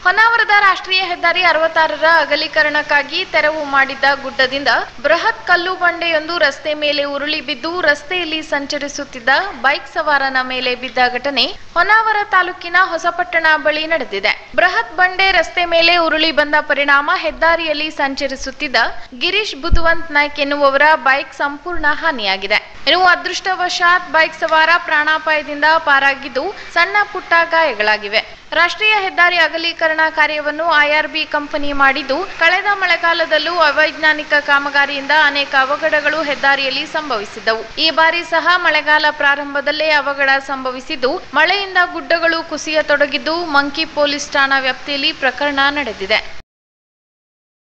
ಹೊನ್ನಾವರದ ರಾಷ್ಟ್ರೀಯ ಹೆದ್ದಾರಿ ಅರವತ್ತಾರರ ಅಗಲೀಕರಣಕ್ಕಾಗಿ ತೆರವು ಮಾಡಿದ್ದ ಗುಡ್ಡದಿಂದ ಬೃಹತ್ ಕಲ್ಲು ಬಂಡೆಯೊಂದು ರಸ್ತೆ ಮೇಲೆ ಉರುಳಿ ಬಿದ್ದು ರಸ್ತೆಯಲ್ಲಿ ಸಂಚರಿಸುತ್ತಿದ್ದ ಬೈಕ್ ಸವಾರನ ಮೇಲೆ ಬಿದ್ದ ಘಟನೆ ಹೊನ್ನಾವರ ತಾಲೂಕಿನ ಹೊಸಪಟ್ಟಣ ಬಳಿ ನಡೆದಿದೆ ಬೃಹತ್ ಬಂಡೆ ರಸ್ತೆ ಮೇಲೆ ಉರುಳಿ ಬಂದ ಪರಿಣಾಮ ಹೆದ್ದಾರಿಯಲ್ಲಿ ಸಂಚರಿಸುತ್ತಿದ್ದ ಗಿರೀಶ್ ಬುಧವಂತ್ ನಾಯ್ಕ್ ಎನ್ನುವವರ ಬೈಕ್ ಸಂಪೂರ್ಣ ಹಾನಿಯಾಗಿದೆ ಇನ್ನು ಅದೃಷ್ಟವಶಾತ್ ಬೈಕ್ ಸವಾರ ಪ್ರಾಣಾಪಾಯದಿಂದ ಪಾರಾಗಿದ್ದು ಸಣ್ಣ ಪುಟ್ಟ ಗಾಯಗಳಾಗಿವೆ ರಾಷ್ಟ್ರೀಯ ಹೆದ್ದಾರಿ ಅಗಲೀಕರಣ ಕಾರ್ಯವನ್ನು ಐಆರ್ಬಿ ಕಂಪನಿ ಮಾಡಿದ್ದು ಕಳೆದ ಮಳೆಗಾಲದಲ್ಲೂ ಅವೈಜ್ಞಾನಿಕ ಕಾಮಗಾರಿಯಿಂದ ಅನೇಕ ಅವಘಡಗಳು ಹೆದ್ದಾರಿಯಲ್ಲಿ ಸಂಭವಿಸಿದ್ದವು ಈ ಬಾರಿ ಸಹ ಮಳೆಗಾಲ ಪ್ರಾರಂಭದಲ್ಲೇ ಅವಘಡ ಸಂಭವಿಸಿದ್ದು ಮಳೆಯಿಂದ ಗುಡ್ಡಗಳು ಕುಸಿಯತೊಡಗಿದ್ದು ಮಂಕಿ ಪೊಲೀಸ್ ಠಾಣಾ ವ್ಯಾಪ್ತಿಯಲ್ಲಿ ಪ್ರಕರಣ ನಡೆದಿದೆ